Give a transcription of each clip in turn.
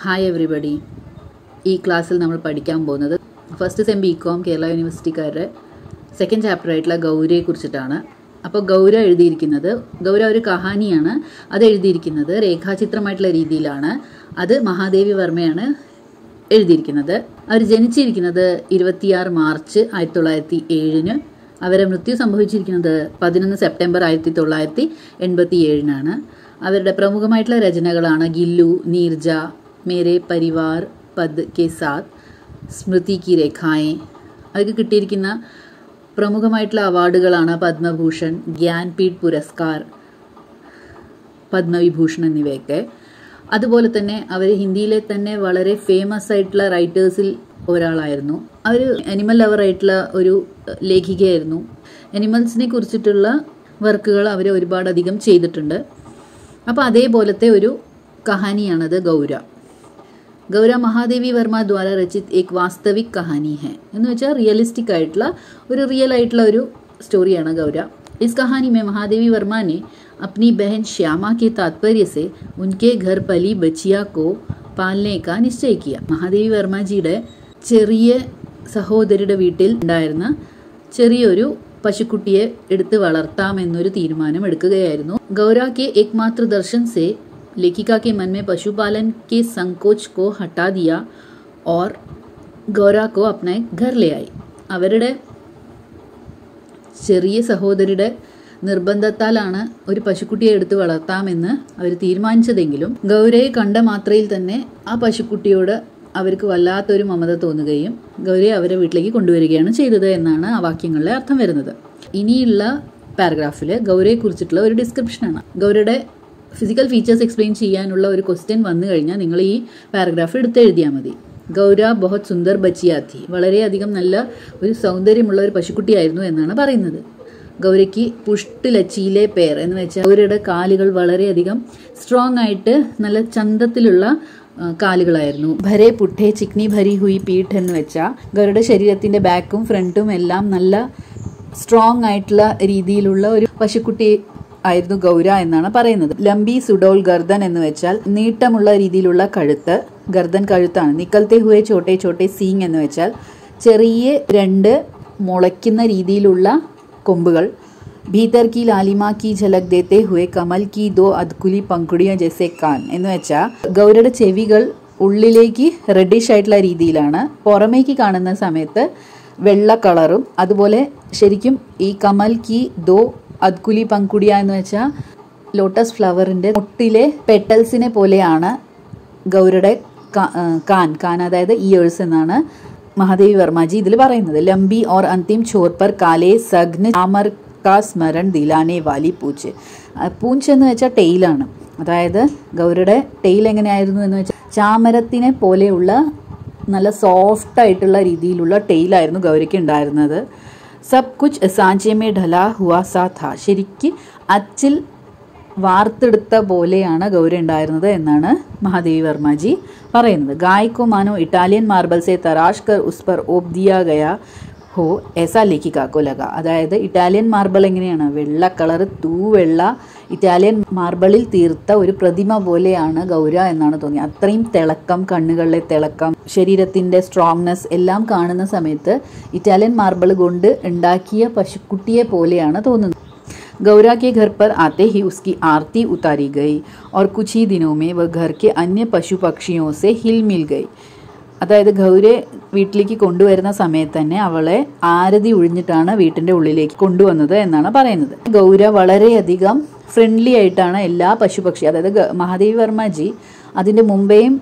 hi everybody ഈ ക്ലാസ്സിൽ നമ്മൾ പഠിക്കാൻ പോകുന്നത് first sem B com Kerala യൂണിവേഴ്സിറ്റിക്കാരുടെ സെക്കൻഡ് ചാപ്റ്റർ ആയിട്ടുള്ള ഗൗരയെ കുറിച്ചിട്ടാണ് അപ്പോൾ ഗൗര എഴുതിയിരിക്കുന്നത് ഗൗര ഒരു കഹാനിയാണ് അത് എഴുതിയിരിക്കുന്നത് രേഖാചിത്രമായിട്ടുള്ള രീതിയിലാണ് അത് മഹാദേവി വർമ്മയാണ് എഴുതിയിരിക്കുന്നത് അവർ ജനിച്ചിരിക്കുന്നത് ഇരുപത്തിയാറ് മാർച്ച് ആയിരത്തി തൊള്ളായിരത്തി ഏഴിന് അവരെ മൃത്യു സംഭവിച്ചിരിക്കുന്നത് പതിനൊന്ന് സെപ്റ്റംബർ ആയിരത്തി തൊള്ളായിരത്തി എൺപത്തി ഏഴിനാണ് അവരുടെ പ്രമുഖമായിട്ടുള്ള രചനകളാണ് ഗില്ലു നീർജ മേരെ പരിവാർ പദ് കെ സാത്ത് സ്മൃതി കി രേഖായെ അവർക്ക് കിട്ടിയിരിക്കുന്ന പ്രമുഖമായിട്ടുള്ള അവാർഡുകളാണ് പത്മഭൂഷൺ ജ്ഞാൻപീഠ് പുരസ്കാർ പത്മവിഭൂഷൺ എന്നിവയൊക്കെ അതുപോലെ തന്നെ അവർ ഹിന്ദിയിലെ തന്നെ വളരെ ഫേമസ് ആയിട്ടുള്ള റൈറ്റേഴ്സിൽ ഒരാളായിരുന്നു അവർ അനിമൽ ലവർ ആയിട്ടുള്ള ഒരു ലേഖികയായിരുന്നു അനിമൽസിനെ കുറിച്ചിട്ടുള്ള വർക്കുകൾ അവർ ഒരുപാടധികം ചെയ്തിട്ടുണ്ട് അപ്പോൾ അതേപോലത്തെ ഒരു കഹാനിയാണത് ഗൗര ഗൗര മഹാദേവി വർമ്മ ദ്വാര രചിത് ഏക് വാസ്തവിക് കഹാനി ഹെ എന്ന് വെച്ചാൽ റിയലിസ്റ്റിക് ആയിട്ടുള്ള ഒരു റിയൽ ആയിട്ടുള്ള ഒരു സ്റ്റോറിയാണ് ഗൗര इस कहानी में महादेवी वर्मा ने अपनी बहन श्यामा के तात्पर्य से उनके घर पली बचिया को പാലനെ കാ നിശ്ചയ കിയ മഹാദേവി വർമ്മജിയുടെ ചെറിയ സഹോദരിയുടെ വീട്ടിൽ ഉണ്ടായിരുന്ന ചെറിയൊരു പശുക്കുട്ടിയെ എടുത്ത് വളർത്താമെന്നൊരു തീരുമാനം എടുക്കുകയായിരുന്നു ഗൗര के एकमात्र दर्शन से लेखिका के मन में पशुपालन के संकोच को हटा दिया और ഗൗര को अपने घर ले आई അവരുടെ ചെറിയ സഹോദരിയുടെ നിർബന്ധത്താലാണ് ഒരു പശുക്കുട്ടിയെ എടുത്ത് വളർത്താമെന്ന് അവർ തീരുമാനിച്ചതെങ്കിലും ഗൗരയെ കണ്ട മാത്രയിൽ തന്നെ ആ പശുക്കുട്ടിയോട് അവർക്ക് വല്ലാത്തൊരു മമത തോന്നുകയും ഗൗരയെ അവരെ വീട്ടിലേക്ക് കൊണ്ടുവരികയാണ് ചെയ്തത് എന്നാണ് ആ വാക്യങ്ങളിലെ അർത്ഥം വരുന്നത് ഇനിയുള്ള പാരഗ്രാഫിൽ ഗൗരയെ കുറിച്ചിട്ടുള്ള ഒരു ഡിസ്ക്രിപ്ഷനാണ് ഗൗരയുടെ ഫിസിക്കൽ ഫീച്ചേഴ്സ് എക്സ്പ്ലെയിൻ ചെയ്യാനുള്ള ഒരു ക്വസ്റ്റ്യൻ വന്നു കഴിഞ്ഞാൽ നിങ്ങൾ ഈ പാരഗ്രാഫ് എടുത്തെഴുതിയാൽ മതി ഗൗര ബഹുത് സുന്ദർ ബച്ചിയാത്തി വളരെയധികം നല്ല ഒരു സൗന്ദര്യമുള്ള ഒരു പശുക്കുട്ടിയായിരുന്നു എന്നാണ് പറയുന്നത് ഗൗരയ്ക്ക് പുഷ്ട് ലച്ചിയിലെ പേർ എന്ന് വെച്ചാൽ ഗൗരയുടെ കാലുകൾ വളരെയധികം സ്ട്രോങ് ആയിട്ട് നല്ല ചന്തത്തിലുള്ള കാലുകളായിരുന്നു ഭരെ പുട്ടേ ചിക്നി ഭരി ഹുയി പീഠ് എന്ന് വെച്ചാൽ ഗൗരയുടെ ശരീരത്തിന്റെ ബാക്കും ഫ്രണ്ടും എല്ലാം നല്ല സ്ട്രോങ് ആയിട്ടുള്ള രീതിയിലുള്ള ഒരു പശുക്കുട്ടി ആയിരുന്നു ഗൗര എന്നാണ് പറയുന്നത് ലംബി സുഡോൾ ഗർദൻ എന്ന് വെച്ചാൽ നീട്ടമുള്ള രീതിയിലുള്ള കഴുത്ത് ഗർദൻ കഴുത്താണ് നിക്കൽത്തെ ഹുയെ ചോട്ടെ ചോട്ടെ സീങ് എന്ന് വെച്ചാൽ ചെറിയ രണ്ട് മുളയ്ക്കുന്ന രീതിയിലുള്ള കൊമ്പുകൾ ഭീതർ കി ലാലിമ കി ഝലക് ദേത്തെ ഹുയെ കമൽ കി ദോ അദ്കുലി പങ്കുടിയ ജെസെ കാൻ എന്ന് വെച്ചാൽ ഗൗരയുടെ ചെവികൾ ഉള്ളിലേക്ക് റെഡിഷ് ആയിട്ടുള്ള രീതിയിലാണ് പുറമേക്ക് കാണുന്ന സമയത്ത് വെള്ള കളറും അതുപോലെ ശരിക്കും ഈ കമൽ കി ദോ അദ്കുലി പങ്കുടിയ എന്ന് വെച്ചാൽ ലോട്ടസ് ഫ്ലവറിൻ്റെ മുട്ടിലെ പെട്ടൽസിനെ പോലെയാണ് ഗൗരയുടെ കാൻ കാൻ അതായത് ഇയേഴ്സ് എന്നാണ് മഹാദേവി വർമ്മജി ഇതിൽ പറയുന്നത് ലംബി ഓർ അന്തിം ചോർ പർ കാലേ സഗ്ന ചാമർ കാ സ്മരൺ ദിലാനെ വാലി പൂച്ച് പൂഞ്ച് എന്ന് വെച്ചാൽ ടെയിലാണ് അതായത് ഗൗരയുടെ ടെയിൽ എങ്ങനെയായിരുന്നു എന്ന് വെച്ചാൽ ചാമരത്തിനെ പോലെയുള്ള നല്ല സോഫ്റ്റ് ആയിട്ടുള്ള രീതിയിലുള്ള ടെയിലായിരുന്നു ഗൗരയ്ക്ക് ഉണ്ടായിരുന്നത് സബ് കുച്ച് സാഞ്ചയമേ ഢല ഹുവാ സാ ഥാ ശരിക്ക് അച്ചിൽ വാർത്തെടുത്ത പോലെയാണ് ഗൗരി ഉണ്ടായിരുന്നത് എന്നാണ് മഹാദേവി വർമ്മജി പറയുന്നത് ഗായ്ക്കോ മാനോ ഇറ്റാലിയൻ മാർബിൾസെ തറാഷ് കർ ഉസ് പർ ഓപ് ദിയ ഗയ ഹോ എസാ ലേഖിക്കാക്കോ ലഗ അതായത് ഇറ്റാലിയൻ മാർബിൾ എങ്ങനെയാണ് വെള്ള കളർ തൂവെള്ള ഇറ്റാലിയൻ മാർബിളിൽ തീർത്ത ഒരു പ്രതിമ പോലെയാണ് ഗൗര എന്നാണ് തോന്നിയത് അത്രയും തിളക്കം കണ്ണുകളിലെ തിളക്കം ശരീരത്തിൻ്റെ സ്ട്രോങ്നെസ് എല്ലാം കാണുന്ന സമയത്ത് ഇറ്റാലിയൻ മാർബിൾ കൊണ്ട് ഉണ്ടാക്കിയ പശുക്കുട്ടിയെ പോലെയാണ് തോന്നുന്നത് गौरा के घर पर आते ही उसकी आरती उतारी गई और कुछ ही दिनों में वह घर के अन्य पशु पक्षियों से हिल मिल गई അതായത് ഗൗരെ വീട്ടിലേക്ക് കൊണ്ടുവരുന്ന സമയത്ത് തന്നെ അവളെ ആരതി ഒഴിഞ്ഞിട്ടാണ് വീട്ടിൻ്റെ ഉള്ളിലേക്ക് കൊണ്ടുവന്നത് എന്നാണ് പറയുന്നത് ഗൗര വളരെയധികം ഫ്രണ്ട്ലി ആയിട്ടാണ് എല്ലാ പശുപക്ഷി അതായത് മഹാദേവി വർമ്മജി അതിൻ്റെ മുമ്പേയും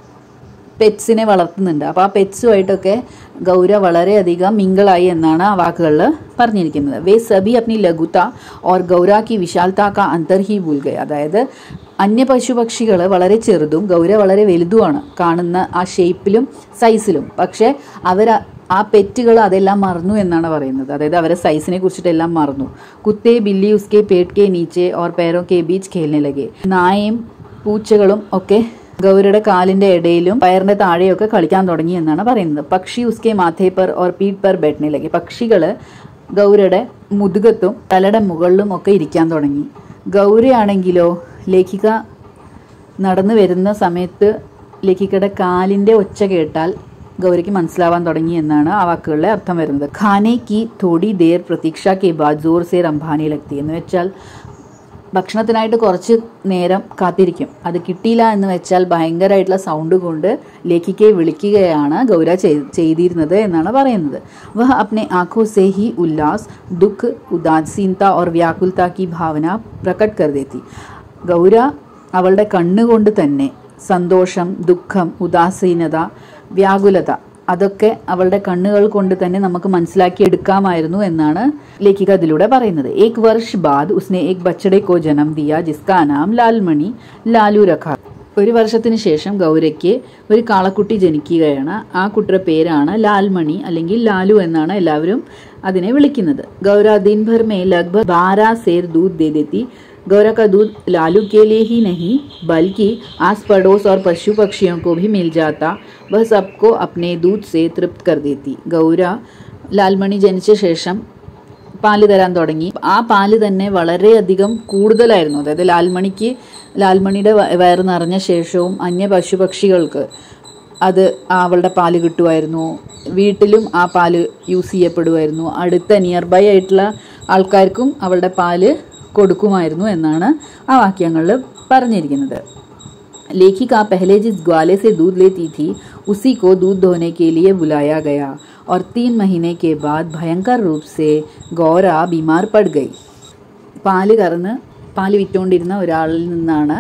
പെറ്റ്സിനെ വളർത്തുന്നുണ്ട് അപ്പോൾ ആ പെറ്റ്സുമായിട്ടൊക്കെ ഗൗര വളരെയധികം മിങ്കിളായി എന്നാണ് ആ വാക്കുകളിൽ പറഞ്ഞിരിക്കുന്നത് വേ സബി അപ്നി ലഘുത ഓർ ഗൗര കി വിശാൽത്ത കാ അന്തർ ഹി ഭൂൽ ഗയ അതായത് അന്യ പശുപക്ഷികൾ വളരെ ചെറുതും ഗൗര വളരെ വലുതുമാണ് കാണുന്ന ആ ഷേപ്പിലും സൈസിലും പക്ഷേ അവർ ആ പെറ്റുകൾ അതെല്ലാം മറന്നു എന്നാണ് പറയുന്നത് അതായത് അവരെ സൈസിനെ കുറിച്ചിട്ടെല്ലാം മറന്നു കുത്തേ ബില്ലി ഉസ്കെ പേട്ട് കെ നീച്ചെ ഓർ പേരോ കെ ബീച്ച് ഖേലിനെ ലഗെ നായയും പൂച്ചകളും ഒക്കെ ഗൗരയുടെ കാലിന്റെ ഇടയിലും പയറിന്റെ താഴെയൊക്കെ കളിക്കാൻ തുടങ്ങി എന്നാണ് പറയുന്നത് പക്ഷി ഉസ്കെ മാഥേ പർ ഓർ പീട്ട് പർ ബെഡ്നിലേക്ക് പക്ഷികള് ഗൗരയുടെ മുതുകത്തും തലയുടെ മുകളിലും ഒക്കെ ഇരിക്കാൻ തുടങ്ങി ഗൗരയാണെങ്കിലോ ലേഖിക നടന്നു വരുന്ന സമയത്ത് ലേഖിക്കയുടെ കാലിൻ്റെ ഒച്ച കേട്ടാൽ ഗൗരിക്ക് മനസ്സിലാവാൻ തുടങ്ങി എന്നാണ് ആ വാക്കുകളിലെ അർത്ഥം വരുന്നത് ഖാനെ കി തോടി ദേർ പ്രതീക്ഷ കെ ബാദ് ജോർ സെ റംഭാനി ലക്തി എന്ന് വെച്ചാൽ ഭക്ഷണത്തിനായിട്ട് കുറച്ച് നേരം കാത്തിരിക്കും അത് കിട്ടിയില്ല എന്ന് വെച്ചാൽ ഭയങ്കരമായിട്ടുള്ള സൗണ്ട് കൊണ്ട് ലേഖിക്കയെ വിളിക്കുകയാണ് ഗൗര ചെയ്- ചെയ്തിരുന്നത് എന്നാണ് പറയുന്നത് വഹ അപ്നെ ആഖോ സെ ഹി ഉല്ലാസ് ദുഃഖ് ഉദാസീനത और വ്യാകുലത की ഭാവന പ്രകट कर देती ഗൗര അവളുടെ കണ്ണുകൊണ്ട് തന്നെ സന്തോഷം ദുഃഖം ഉദാസീനത വ്യാകുലത അതൊക്കെ അവളുടെ കണ്ണുകൾ കൊണ്ട് തന്നെ നമുക്ക് മനസ്സിലാക്കി എടുക്കാമായിരുന്നു എന്നാണ് ലേഖിക അതിലൂടെ പറയുന്നത് ഏക് വർഷ് ബാദ് ഉസ്നെ ഏക് ബച്ചടെ കോ ജനം ദിയ ജിസ്കാ നാം ലാൽമണി ലാലു രഖ ഒരു വർഷത്തിന് ശേഷം ഗൗരയ്ക്ക് ഒരു കാളക്കുട്ടി ജനിക്കുകയാണ് ആ കുട്ടിയുടെ പേരാണ് ലാൽമണി അല്ലെങ്കിൽ ലാലു എന്നാണ് എല്ലാവരും അതിനെ വിളിക്കുന്നത് ഗൗര ദിൻ ഭർ മേ ലഗ്ഭഗ് ബാരാ സേർ ദൂത് ദേ ദേത്തി गौरा का दूध लालू के लिए ही नहीं बल्कि आस पड़ोस और पशु पक्षियों को भी मिल जाता वह सबको अपने दूध से तृप्त कर देती ഗൗര ലാൽമണി ജനിച്ച ശേഷം പാല് തരാൻ തുടങ്ങി ആ പാല് തന്നെ വളരെയധികം കൂടുതലായിരുന്നു അതായത് ലാൽമണിക്ക് ലാൽമണിയുടെ വ- വയറ് നിറഞ്ഞ ശേഷവും അന്യ പശുപക്ഷികൾക്ക് അത് അവളുടെ പാല് കിട്ടുമായിരുന്നു വീട്ടിലും ആ പാല് യൂസ് ചെയ്യപ്പെടുമായിരുന്നു അടുത്ത നിയർ ബൈ ആയിട്ടുള്ള ആൾക്കാർക്കും അവളുടെ പാല് കൊടുക്കുമായിരുന്നു എന്നാണ് ആ വാക്യങ്ങളിൽ പറഞ്ഞിരിക്കുന്നത് लेखिका पहले जिस ग्वाले से दूध लेती थी उसी को दूध धोने के लिए बुलाया गया और तीन महीने के बाद भयंकर रूप से गौरा बीमार पड़ गई പാല് കറന്ന് പാല് വിറ്റുകൊണ്ടിരുന്ന ഒരാളിൽ നിന്നാണ്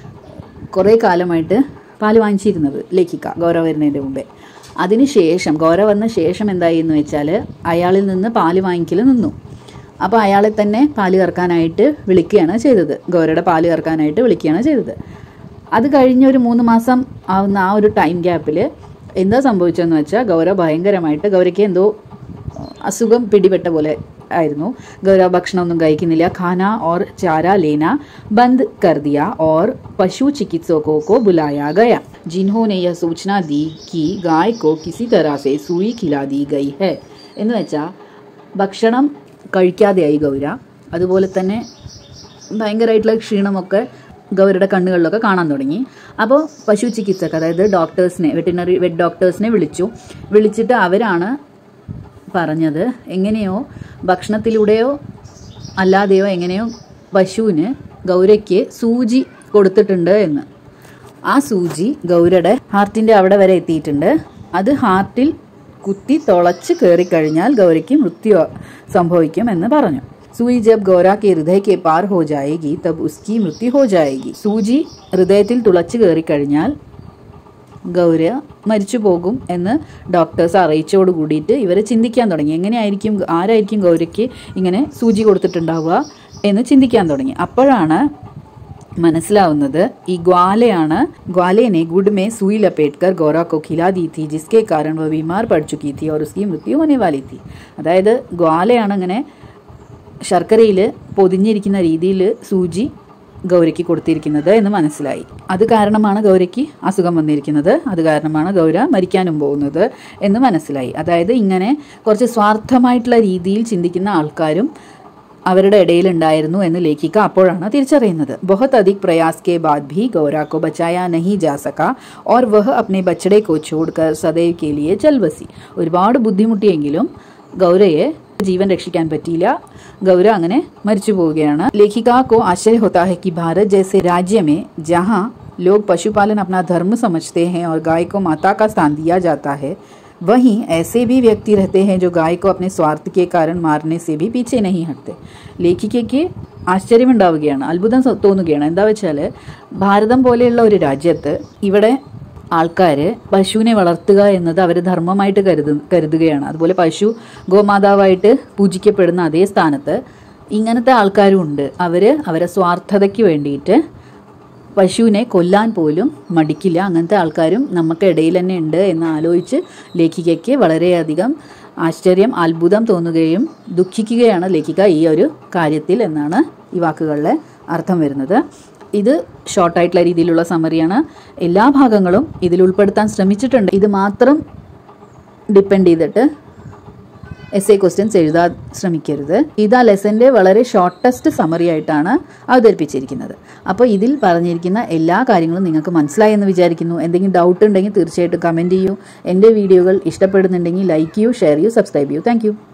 കുറേ കാലമായിട്ട് പാല് വാങ്ങിച്ചിരുന്നത് ലേഖിക്ക ഗൗര വരുന്നതിൻ്റെ മുമ്പേ അതിനുശേഷം ഗൗര വന്ന ശേഷം എന്തായി എന്ന് വെച്ചാൽ അയാളിൽ നിന്ന് പാല് വാങ്ങിക്കൽ നിന്നു അപ്പോൾ അയാളെ തന്നെ പാല് കറക്കാനായിട്ട് വിളിക്കുകയാണ് ചെയ്തത് ഗൗരയുടെ പാല് കറക്കാനായിട്ട് വിളിക്കുകയാണ് ചെയ്തത് അത് കഴിഞ്ഞ് ഒരു മൂന്ന് മാസം ആവുന്ന ആ ഒരു ടൈം ഗ്യാപ്പിൽ എന്താ സംഭവിച്ചതെന്ന് വെച്ചാൽ ഗൗര ഭയങ്കരമായിട്ട് ഗൗരയ്ക്ക് എന്തോ അസുഖം പിടിപെട്ട പോലെ ആയിരുന്നു ഗൗര ഭക്ഷണമൊന്നും കഴിക്കുന്നില്ല ഖാന ഓർ ചാര ലേന ബന്ദ് കർ ദിയ ഓർ പശു चिकित्सकों को बुलाया गया जिन्होंने यह सूचना दी कि गाय को किसी तरह से सुई खिला दी गई है എന്ന് വെച്ചാൽ ഭക്ഷണം കഴിക്കാതെയായി ഗൗര അതുപോലെ തന്നെ ഭയങ്കരമായിട്ടുള്ള ക്ഷീണമൊക്കെ ഗൗരയുടെ കണ്ണുകളിലൊക്കെ കാണാൻ തുടങ്ങി അപ്പോൾ പശു ചികിത്സക്ക് അതായത് ഡോക്ടേഴ്സിനെ വെറ്റിനറി വെറ്റ് ഡോക്ടേഴ്സിനെ വിളിച്ചു വിളിച്ചിട്ട് അവരാണ് പറഞ്ഞത് എങ്ങനെയോ ഭക്ഷണത്തിലൂടെയോ അല്ലാതെയോ എങ്ങനെയോ പശുവിന് ഗൗരയ്ക്ക് സൂചി കൊടുത്തിട്ടുണ്ട് എന്ന് ആ സൂചി ഗൗരയുടെ ഹാർട്ടിൻ്റെ അവിടെ വരെ എത്തിയിട്ടുണ്ട് അത് ഹാർട്ടിൽ കുത്തി തുളച്ച് കയറിക്കഴിഞ്ഞാൽ ഗൗരയ്ക്ക് മൃത്യു സംഭവിക്കും എന്ന് പറഞ്ഞു സൂയി ജബ് ഗൗര के हृदय के पार हो जाएगी तब उसकी मृत्यु हो जाएगी സൂചി ഹൃദയത്തിൽ തുളച്ച് കയറിക്കഴിഞ്ഞാൽ ഗൗര മരിച്ചു പോകും എന്ന് ഡോക്ടേഴ്സ് അറിയിച്ചോട് കൂടിയിട്ട് ഇവർ ചിന്തിക്കാൻ തുടങ്ങി എങ്ങനെയായിരിക്കും ആരായിരിക്കും ഗൗരയ്ക്ക് ഇങ്ങനെ സൂചി കൊടുത്തിട്ടുണ്ടാവുക എന്ന് ചിന്തിക്കാൻ തുടങ്ങി അപ്പോഴാണ് മനസ്സിലാവുന്നത് ഈ ഗ്വാലയാണ് ഗ്വാലേനെ गुड़ में सुई लपेटकर गौरा को खिला दी थी जिसके कारण वह बीमार पड़ चुकी थी और उसकी मृत्यु होने वाली थी അതായത് ഗ്വാലയാണ് അങ്ങനെ ശർക്കരയിൽ പൊതിഞ്ഞിരിക്കുന്ന രീതിയിൽ സൂചി ഗൗരയ്ക്ക് കൊടുത്തിരിക്കുന്നത് എന്ന് മനസ്സിലായി അത് കാരണമാണ് ഗൗരയ്ക്ക് അസുഖം വന്നിരിക്കുന്നത് അത് കാരണമാണ് ഗൗര മരിക്കാനും പോകുന്നത് എന്ന് മനസ്സിലായി അതായത് ഇങ്ങനെ കുറച്ച് സ്വാർത്ഥമായിട്ടുള്ള രീതിയിൽ ചിന്തിക്കുന്ന ആൾക്കാരും അവരുടെ ഇടയിൽ ഉണ്ടായിരുന്നു എന്ന് ലേഖിക അപ്പോഴാണ് തിരിച്ചറിയുന്നത് ബഹുത് അധിക് പ്രയാസ് के बाद भी गौरा को बचाया नहीं जा सका और वह अपने बछड़े को छोड़कर सदैव के लिए चल बसी ഒരുപാട് ബുദ്ധിമുട്ടിയെങ്കിലും ഗൗരയെ ജീവൻ രക്ഷിക്കാൻ പറ്റിയില്ല ഗൗര അങ്ങനെ മരിച്ചു പോവുകയാണ് ലേഖിക को आश्चर्य होता है कि भारत जैसे राज्य में जहाँ लोग पशुपालन अपना धर्म समझते हैं और गाय को माता का स्थान दिया जाता है वहीं ऐसे भी व्यक्ति रहते हैं जो गाय को अपने स्वार्थ के कारण मारने से भी पीछे नहीं हटते ലേഖികയ്ക്ക് ആശ്ചര്യമുണ്ടാവുകയാണ് അത്ഭുതം സ- തോന്നുകയാണ് എന്താ വെച്ചാൽ ഭാരതം പോലെയുള്ള ഒരു രാജ്യത്ത് ഇവിടെ ആൾക്കാർ പശുവിനെ വളർത്തുക എന്നത് അവർ ധർമ്മമായിട്ട് കരുതു കരുതുകയാണ് അതുപോലെ പശു ഗോമാതാവായിട്ട് പൂജിക്കപ്പെടുന്ന അതേ സ്ഥാനത്ത് ഇങ്ങനത്തെ ആൾക്കാരും ഉണ്ട് അവർ അവരെ സ്വാർത്ഥതയ്ക്ക് വേണ്ടിയിട്ട് പശുവിനെ കൊല്ലാൻ പോലും മടിക്കില്ല അങ്ങനത്തെ ആൾക്കാരും നമുക്ക് ഇടയിൽ തന്നെ ഉണ്ട് എന്ന് ആലോചിച്ച് ലേഖികയ്ക്ക് വളരെയധികം ആശ്ചര്യം അത്ഭുതം തോന്നുകയും ദുഃഖിക്കുകയാണ് ലേഖിക ഈ ഒരു കാര്യത്തിൽ എന്നാണ് ഈ വാക്കുകളിലെ അർത്ഥം വരുന്നത് ഇത് ഷോർട്ടായിട്ടുള്ള രീതിയിലുള്ള സമറിയാണ് എല്ലാ ഭാഗങ്ങളും ഇതിൽ ഉൾപ്പെടുത്താൻ ശ്രമിച്ചിട്ടുണ്ട് ഇത് മാത്രം ഡിപ്പെൻഡ് ചെയ്തിട്ട് എസ് എ ക്വസ്റ്റ്യൻസ് എഴുതാൻ ശ്രമിക്കരുത് ഇത് ആ ലെസൻ്റെ വളരെ ഷോർട്ടസ്റ്റ് സമറി ആയിട്ടാണ് അവതരിപ്പിച്ചിരിക്കുന്നത് അപ്പോൾ ഇതിൽ പറഞ്ഞിരിക്കുന്ന എല്ലാ കാര്യങ്ങളും നിങ്ങൾക്ക് മനസ്സിലായി എന്ന് വിചാരിക്കുന്നു എന്തെങ്കിലും ഡൗട്ട് ഉണ്ടെങ്കിൽ തീർച്ചയായിട്ടും കമൻറ്റ് ചെയ്യൂ എൻ്റെ വീഡിയോകൾ ഇഷ്ടപ്പെടുന്നുണ്ടെങ്കിൽ ലൈക്ക് ചെയ്യൂ ഷെയർ ചെയ്യൂ സബ്സ്ക്രൈബ് ചെയ്യൂ താങ്ക്